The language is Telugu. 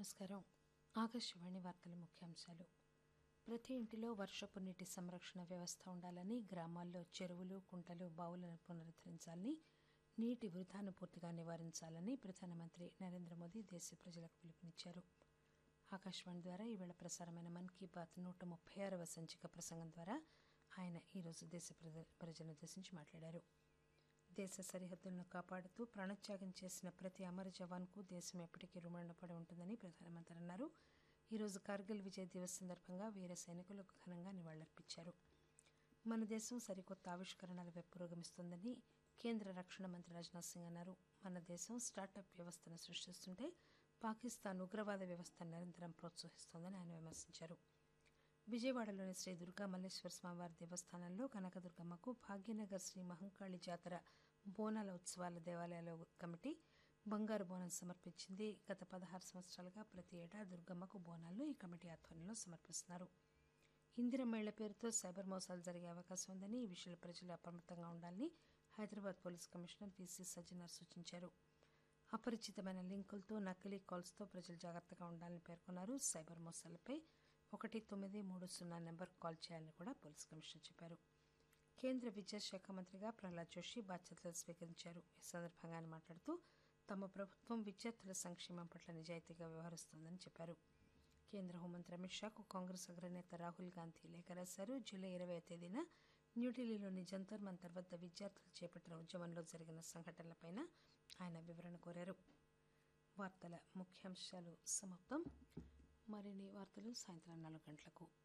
నమస్కారం ఆకాశవాణి వార్తల ముఖ్యాంశాలు ప్రతి ఇంటిలో వర్షపు నీటి సంరక్షణ వ్యవస్థ ఉండాలని గ్రామాల్లో చెరువులు కుంటలు బావులను పునరుద్దరించాలని నీటి వృధాను పూర్తిగా నివారించాలని ప్రధానమంత్రి నరేంద్ర మోదీ దేశ ప్రజలకు పిలుపునిచ్చారు ఆకాశవాణి ద్వారా ఈవేళ ప్రసారమైన మన్ కీ బాత్ నూట ముప్పై ఆరవ సంచిక ప్రసంగం ద్వారా ఆయన ఈరోజు దేశ ప్రజ- ప్రజలను ఉద్దేశించి మాట్లాడారు దేశ సరిహద్దులను కాపాడుతూ ప్రాణత్యాగం చేసిన ప్రతి అమర జవాన్కు దేశం ఎప్పటికీ రుణపడి ఉంటుందని ప్రధానమంత్రి అన్నారు ఈరోజు కార్గిల్ విజయ్ దివస్ సందర్భంగా వీర సైనికులకు ఘనంగా నివాళులర్పించారు మన దేశం సరికొత్త ఆవిష్కరణల వైపు పురోగమిస్తోందని కేంద్ర రక్షణ మంత్రి రాజ్నాథ్ సింగ్ అన్నారు మన దేశం స్టార్టప్ వ్యవస్థను సృష్టిస్తుంటే పాకిస్తాన్ ఉగ్రవాద వ్యవస్థను నిరంతరం ప్రోత్సహిస్తోందని ఆయన విమర్శించారు విజయవాడలోని శ్రీ దుర్గా మల్లేశ్వర స్వామివారి దేవస్థానంలో కనకదుర్గమ్మకు భాగ్యనగర్ శ్రీ మహంకాళి జాతర బోనాల ఉత్సవాల దేవాలయాల కమిటీ బంగారు బోనం సమర్పించింది గత పదహారు సంవత్సరాలుగా ప్రతి ఏటా దుర్గమ్మకు బోనాలను ఈ కమిటీ ఆధ్వర్యంలో సమర్పిస్తున్నారు ఇందిరమేళ్ల పేరుతో సైబర్ మోసాలు జరిగే అవకాశం ఉందని ఈ విషయంలో ప్రజలు అప్రమత్తంగా ఉండాలని Hyderabad police commissioner VC Sajjanar సూచించారు అపరిచితమైన లింకులతో నకిలీ కాల్స్తో ప్రజలు జాగ్రత్తగా ఉండాలని పేర్కొన్నారు సైబర్ మోసాలపై ఒకటి తొమ్మిది మూడు సున్నా నెంబర్ కాల్ చేయాలని కూడా పోలీస్ కమిషనర్ చెప్పారు కేంద్ర విద్యాశాఖ మంత్రిగా ప్రహ్లాద్ జోషి బాధ్యతలు స్వీకరించారు ఈ సందర్భంగా ఆయన మాట్లాడుతూ తమ ప్రభుత్వం విద్యార్థుల సంక్షేమం పట్ల నిజాయితీగా వ్యవహరిస్తోందని చెప్పారు కేంద్ర హోంమంత్రి అమిత్ షాకు కాంగ్రెస్ అగ్రనేత రాహుల్ గాంధీ లేఖ రాశారు జూలై ఇరవై తేదీన న్యూఢిల్లీలోని జంతర్ మంతర్ వద్ద విద్యార్థులు చేపట్టిన ఉద్యమంలో జరిగిన సంఘటనలపై ఆయన వివరణ కోరారు వార్తల ముఖ్యాంశాలు సమాప్తం మరిన్ని వార్తలు సాయంత్రం నాలుగు గంటలకు